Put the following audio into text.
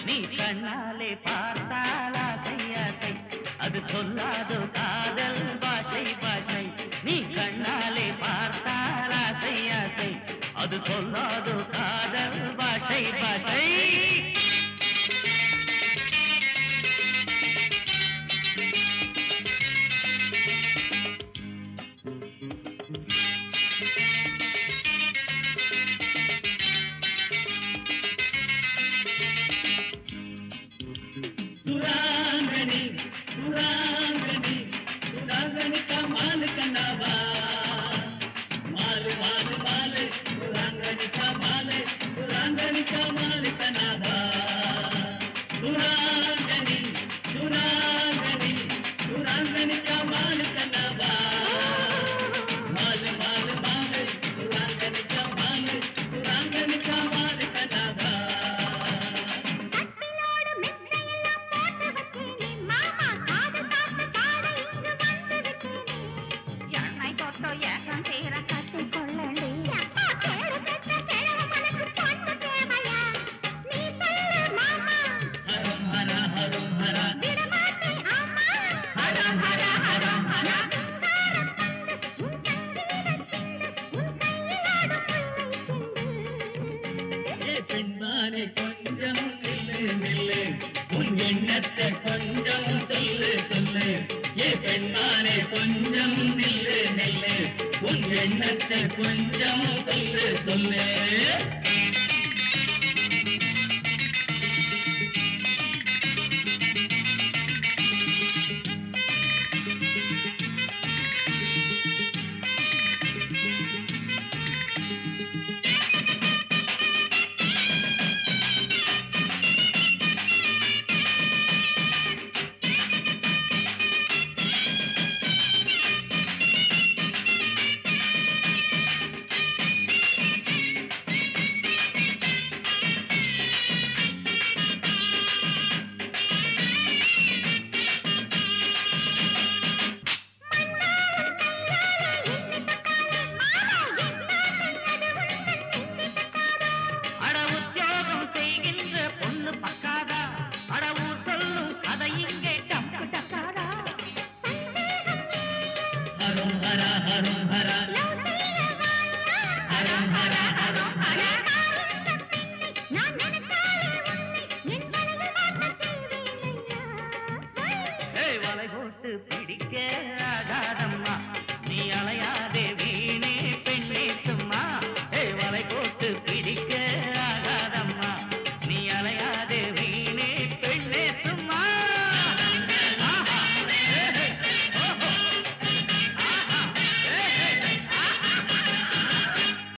நீ கண்ணாலே பார்த்தால் ஆசை ஆசை அது சொல்லாதோ காதல் பாஷை பாஷை நீ கண்ணாலே பார்த்தால் ஆசை ஆசை அது சொல்லாதோ காதல் பாஷை பாஷை சுராங்கனி சுராங்கனி சுராங்கனி கமால் கண்ணாவா மாலு மாலு மாலு சுராங்கனி கமால் சுராங்கனி கமால் கண்ணாவா சுராங்கனி சுராங்கனி சுராங்கனி கமால் கண்ணாவா மாலு மாலு மாலு சுராங்கனி கமால் சுராங்கனி கமால் கண்ணாவா கட்டிலோடு மெத்தையெல்லாம் போட்டு வச்சேனே மாமா காது காத்து பாட இங்கு வந்து விட்டேனே எண்ணெய் தொட்டோ ஏகம் தீர கட்டிக் கொள்ளண்டி அப்பா கேடு கெட்ட கிழவ மனக்கு பொண்ணு தேவையா நீ சொல்லு மாமா ஹரம் ஹர ஹரம் ஹர விடமாட்டேன் ஆமா ஹரம் ஹர ஹரம் ஹர சிங்காரம் வந்து உன் சங்கீத சிந்து உன் கையிலாடும் முல்லை சிந்து ஏ பெண்மானே கொஞ்சம் நில்லு நில்லு உன் எண்ணத்தை கொஞ்சம் சொல்லு சொல்லு ஏ பெண்மானே கொஞ்சம் நில்லு நில்லு உன் எண்ணத்தை கொஞ்சம் சொல்லு சொல்லு அட உத்தியோகம் செய்கின்ற பொண்ணு பக்காதா அட ஊர் சொல்லும் கதை இங்கே டப்பு டக்காதா ஹரம் ஹர ஹரம்